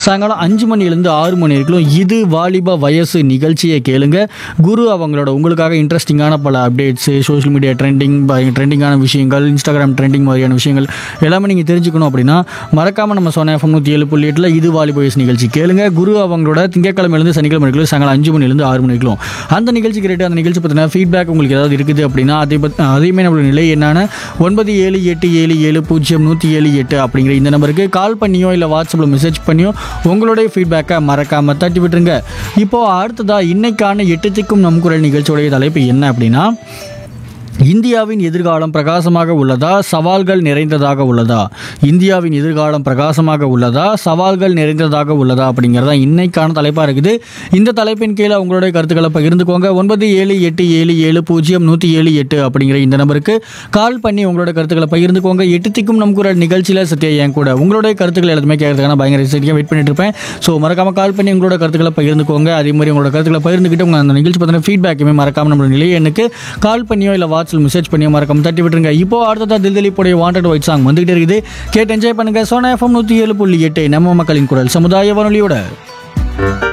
சாயங்காலம் அஞ்சு மணிலேருந்து ஆறு மணி வரைக்கும் இது வாலிப வயசு நிகழ்ச்சியை கேளுங்க குரு அவங்களோட உங்களுக்காக இன்ட்ரெஸ்டிங்கான பல அப்டேட்ஸு சோஷியல் மீடியா ட்ரெண்டிங் ட்ரெண்டிங்கான விஷயங்கள் இன்ஸ்டாகிராம் ட்ரெண்டிங் மாதிரியான விஷயங்கள் எல்லாமே நீங்கள் தெரிஞ்சுக்கணும் அப்படின்னா மறக்காமல் நம்ம சொன்ன எஃப்எம் நூற்றி ஏழு புள்ளி எட்டில் இது வாலிப வயசு நிகழ்ச்சி கேளுங்க குரு அவங்களோட திங்கக்கிழமையிலேருந்து சனிக்கிழமை வரைக்கும் சாயங்காலம் அஞ்சு மணிலேருந்து ஆறு மணி வரைக்கும் அந்த நிகழ்ச்சி கேட்டு அந்த நிகழ்ச்சி பற்றின ஃபீட்பேக் உங்களுக்கு ஏதாவது இருக்குது அப்படின்னா அதை பத் அதையுமே நம்மளோட நிலை என்னன்னா ஒன்பது ஏழு எட்டு ஏழு ஏழு பூஜ்ஜியம் நூற்றி ஏழு எட்டு அப்படிங்கிற இந்த நம்பருக்கு கால் பண்ணியோ இல்லை வாட்ஸ்அப்பில் மெசேஜ் பண்ணியோ உங்களுடைய ஃபீட்பேக்கை மறக்காமல் தட்டி விட்டுருங்க இப்போ அடுத்ததாக இன்னைக்கான எட்டு திக்கும் நம் குரல் நிகழ்ச்சியுடைய தலைப்பு என்ன அப்படின்னா இந்தியாவின் எதிர்காலம் பிரகாசமாக உள்ளதா சவால்கள் நிறைந்ததாக உள்ளதா இந்தியாவின் எதிர்காலம் பிரகாசமாக உள்ளதா சவால்கள் நிறைந்ததாக உள்ளதா அப்படிங்கிறதா இன்னைக்கான தலைப்பாக இருக்குது இந்த தலைப்பின் கீழே உங்களுடைய கருத்துக்களை பகிர்ந்துக்கோங்க ஒன்பது ஏழு எட்டு ஏழு ஏழு பூஜ்ஜியம் நூற்றி ஏழு எட்டு அப்படிங்கிற இந்த நம்பருக்கு கால் பண்ணி உங்களோட கருத்துக்களை பகிர்ந்துக்கோங்க எட்டு திக்கும் நம் குரல் நிகழ்ச்சியில் சத்யா என் கூட உங்களுடைய கருத்துக்கள் எல்லாத்துமே கேட்கறதுக்கான பயங்கர எக்ஸைட்டிங்காக வெயிட் பண்ணிட்டு இருப்பேன் ஸோ மறக்காம கால் பண்ணி உங்களோட கருத்துக்களை பகிர்ந்துக்கோங்க அதே மாதிரி உங்களோட கருத்துக்களை பகிர்ந்துக்கிட்டு உங்க அந்த நிகழ்ச்சி பற்றின ஃபீட்பேக்குமே மறக்காம நம்மளோட நிலையை எனக்கு கால் பண்ணியோ இல்லை வாட்ஸ்அப் மெசேஜ் பண்ணியோ மறக்காம தட்டி விட்டுருங்க இப்போ அடுத்ததாக தில் திலீப்புடைய வாண்டட் ஒயிட் சாங் வந்துகிட்டே இருக்குது கேட்டு என்ஜாய் பண்ணுங்க சோனா எஃப்எம் நூற்றி ஏழு புள்ளி எட்டு நம்ம மக்களின் குரல் சமுதாய வானொலியோட